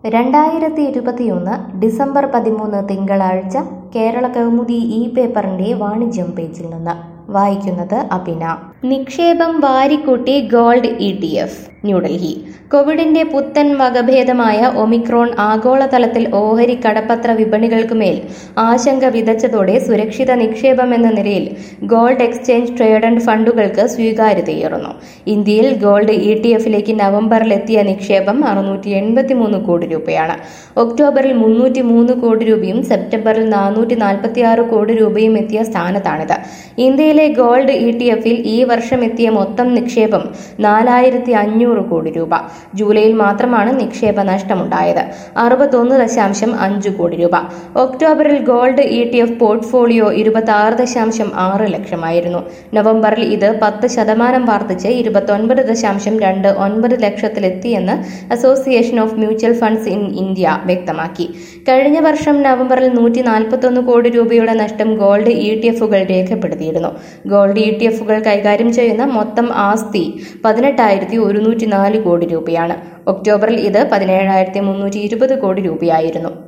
രണ്ടായിരത്തി ഇരുപത്തിയൊന്ന് ഡിസംബർ പതിമൂന്ന് തിങ്കളാഴ്ച കേരള കൗമുദി ഇ പേപ്പറിന്റെ വാണിജ്യം പേജിൽ നിന്ന് വായിക്കുന്നത് അഭിന നിക്ഷേപം വാരിക്കൂട്ടി gold E T F New Delhi കോവിഡിന്റെ പുത്തൻ വകഭേദമായ ഒമിക്രോൺ ആഗോളതലത്തിൽ ഓഹരി കടപ്പത്ര വിപണികൾക്കുമേൽ ആശങ്ക വിതച്ചതോടെ സുരക്ഷിത നിക്ഷേപം എന്ന നിലയിൽ ഗോൾഡ് എക്സ്ചേഞ്ച് ട്രേഡഡ് ഫണ്ടുകൾക്ക് സ്വീകാര്യതയേറുന്നു ഇന്ത്യയിൽ ഗോൾഡ് ഇ ടി എഫിലേക്ക് നവംബറിൽ എത്തിയ നിക്ഷേപം അറുന്നൂറ്റി എൺപത്തി മൂന്ന് കോടി രൂപയാണ് ഒക്ടോബറിൽ മുന്നൂറ്റി മൂന്ന് കോടി രൂപയും സെപ്റ്റംബറിൽ നാനൂറ്റി നാൽപ്പത്തി ആറ് കോടി രൂപയും എത്തിയ സ്ഥാനത്താണിത് ഇന്ത്യയിലെ ഗോൾഡ് ഇ ടി എഫിൽ ഈ വർഷം എത്തിയ മൊത്തം നിക്ഷേപം നാലായിരത്തി അഞ്ഞൂറ് കോടി രൂപ ജൂലൈയിൽ മാത്രമാണ് നിക്ഷേപ നഷ്ടമുണ്ടായത് അറുപത്തൊന്ന് ദശാംശം അഞ്ച് കോടി രൂപ ഒക്ടോബറിൽ gold E T F portfolio ഇരുപത്തി ആറ് ദശാംശം ആറ് ലക്ഷമായിരുന്നു നവംബറിൽ ഇത് പത്ത് ശതമാനം വർദ്ധിച്ച് ഇരുപത്തൊൻപത് ദശാംശം രണ്ട് ഒൻപത് ലക്ഷത്തിലെത്തിയെന്ന് association of mutual funds in India വ്യക്തമാക്കി കഴിഞ്ഞ വർഷം നവംബറിൽ നൂറ്റി നാൽപ്പത്തൊന്ന് കോടി രൂപയുടെ നഷ്ടം ഗോൾഡ് ഇ ടി എഫുകൾ രേഖപ്പെടുത്തിയിരുന്നു ഗോൾഡ് ഇ ടി എഫുകൾ കൈകാര്യം ചെയ്യുന്ന മൊത്തം ആസ്തി പതിനെട്ടായിരത്തി ഒരുന്നൂറ്റി നാല് കോടി രൂപയാണ് ഒക്ടോബറിൽ ഇത് പതിനേഴായിരത്തി മുന്നൂറ്റി ഇരുപത് കോടി രൂപയായിരുന്നു